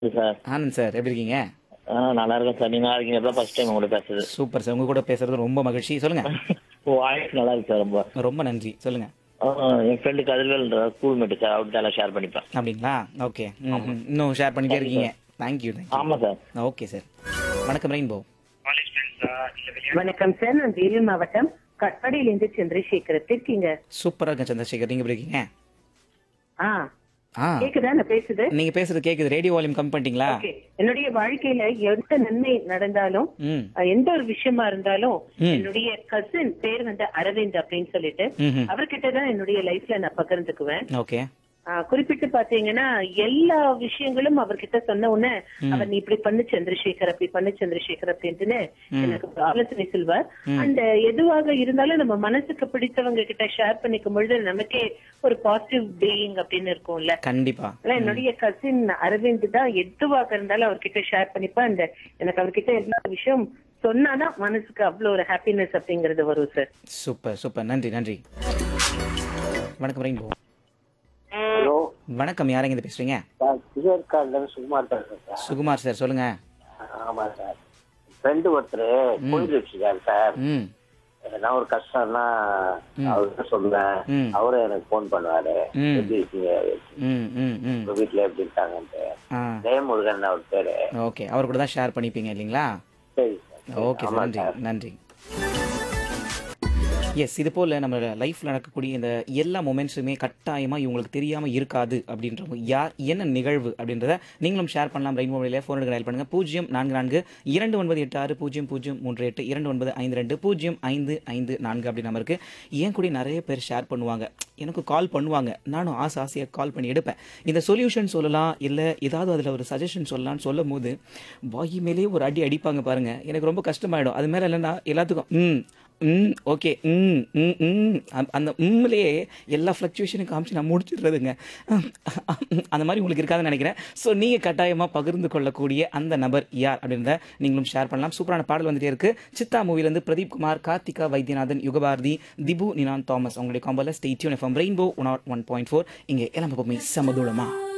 Sir Anand sir எப்படி இருக்கீங்க ஆ நல்லா இருக்கேன் சார் நீங்க நல்லா இருக்கீங்க எப்போ ஃபர்ஸ்ட் டைம் உங்கள்ட்ட பேசுறது சூப்பர் சார் உங்க கூட பேசுறது ரொம்ப மகிழ்ச்சி சொல்லுங்க வாய்ஸ் நல்லா இருக்கு சார் ரொம்ப ரொம்ப நன்றி சொல்லுங்க ஆ, என் ஃப்ரெண்டு கதிர்வேல்ன்ற ஸ்கூல் மேட்டு சார் அவர்கிட்ட எல்லாம் ஷேர் பண்ணிப்பேன் அப்படிங்களா ஓகே இன்னும் ஷேர் பண்ணிட்டே இருக்கீங்க தேங்க்யூ தேங்க்யூ ஆமா சார் ஓகே சார் வணக்கம் ரெயின்போ வணக்கம் சார் நான் வேலூர் மாவட்டம் கட்பாடியிலிருந்து சந்திரசேகர் எப்படி இருக்கீங்க சூப்பரா இருக்கேன் சந்திரசேகர் நீங்க எப்படி இருக்கீங்க ஆ ஆ கேக்குதா நான் பேசுது நீங்க பேசுறது கேக்குது ரேடியோ வால்யூம் கம்மி பண்ணிட்டீங்களா ஓகே என்னுடைய வாழ்க்கையில எந்த நன்மை நடந்தாலும் ம் அஹ், எந்த ஒரு விஷயமா இருந்தாலும் ம். என்னுடைய கசின் பேர் வந்து அரவிந்த் அப்படின்னு சொல்லிட்டு ம் அவர்கிட்ட தான் என்னுடைய லைஃப்ல நான் பகிர்ந்துக்குவேன் ஓகே ஆஹ் குறிப்பிட்டு பாத்தீங்கன்னா எல்லா விஷயங்களும் அவர்கிட்ட சொன்ன உடனே அவர் நீ இப்படி பண்ணு சந்திரசேகர் அப்படி பண்ணு சந்திரசேகர் அப்படின்ட்டுன்னு எனக்கு ஒரு ஆலோசனை சொல்வார் அண்ட் எதுவாக இருந்தாலும் நம்ம மனசுக்கு பிடித்தவங்க கிட்ட ஷேர் பண்ணிக்கும் பொழுது நமக்கே ஒரு பாசிட்டிவ் பீயிங் அப்படின்னு இருக்கும்ல கண்டிப்பா ஆனா என்னுடைய கசின் அரவிந்த் தான் எதுவாக இருந்தாலும் அவர்கிட்ட ஷேர் பண்ணிப்பா அந்த எனக்கு அவர்கிட்ட எல்லா விஷயம் சொன்னாதான் மனசுக்கு அவ்வளவு ஒரு ஹாப்பினஸ் அப்படிங்கறது வரும் சார் சூப்பர் சூப்பர் நன்றி நன்றி வணக்கம் ரெயின்போ ஹலோ வணக்கம் யாரங்க இருந்து பேசுறீங்க சார் விஜயகார்ல சுகுமார் பேசுறேன் சார் சுகுமார் சார் சொல்லுங்க ஆமா சார் ஃப்ரெண்டு ஒருத்தர் கோயில் வச்சுக்காரு சார் ம் நான் ஒரு கஷ்டம்னா அவர்கிட்ட சொல்லுவேன் ம். அவரும் எனக்கு ஃபோன் பண்ணுவாரு ம். எப்படி இருக்கீங்க ம் ம் ம் உங்க வீட்டுல எப்படி இருக்காங்கன்ட்டு ஆ ஜெயமுருகன் அவர் பேரு ஓகே அவர் கூட தான் ஷேர் பண்ணிப்பீங்க இல்லைங்களா சரி சார் ஓகே சார் நன்றி நன்றி எஸ் இது போல் நம்மளோட லைஃப்பில் நடக்கக்கூடிய இந்த எல்லா மொமெண்ட்ஸுமே கட்டாயமாக இவங்களுக்கு தெரியாமல் இருக்காது அப்படின்றவங்க யார் என்ன நிகழ்வு அப்படின்றத நீங்களும் ஷேர் பண்ணலாம் ரெயின் மொபைலில் ஃபோன் எடுக்க டயல் பண்ணுங்கள் பூஜ்ஜியம் நான்கு நான்கு இரண்டு ஒன்பது எட்டு ஆறு பூஜ்ஜியம் பூஜ்ஜியம் மூன்று எட்டு இரண்டு ஒன்பது ஐந்து ரெண்டு பூஜ்ஜியம் ஐந்து ஐந்து நான்கு அப்படி நம்பருக்கு ஏன் கூட நிறைய பேர் ஷேர் பண்ணுவாங்க எனக்கு கால் பண்ணுவாங்க நானும் ஆசை ஆசையாக கால் பண்ணி எடுப்பேன் இந்த சொல்யூஷன் சொல்லலாம் இல்லை ஏதாவது அதில் ஒரு சஜஷன் சொல்லலாம்னு சொல்லும் போது வாயி மேலேயே ஒரு அடி அடிப்பாங்க பாருங்க எனக்கு ரொம்ப கஷ்டமாயிடும் அது மேலே இல்லைன்னா எல்லாத்துக்கும் ம் ம் ஓகே ம் ம் ம் அந்த- அந்த உம்லேயே எல்லா ஃப்ளக்சுவேஷனும் காமிச்சு நான் முடிச்சிடுறதுங்க அந்த மாதிரி உங்களுக்கு இருக்காதுன்னு நினைக்கிறேன் ஸோ நீங்கள் கட்டாயமாக பகிர்ந்து கொள்ளக்கூடிய அந்த நபர் யார் அப்படின்றத நீங்களும் ஷேர் பண்ணலாம் சூப்பரான பாடல் வந்துட்டே இருக்கு சித்தா மூவிலேருந்து பிரதீப் குமார் கார்த்திகா வைத்தியநாதன் யுகபாரதி திபு நினான் தாமஸ் அவங்களுடைய காம்போல stay tuned FM rainbow one one point four இங்கே எல்லாம் எப்பவுமே சமதூளமா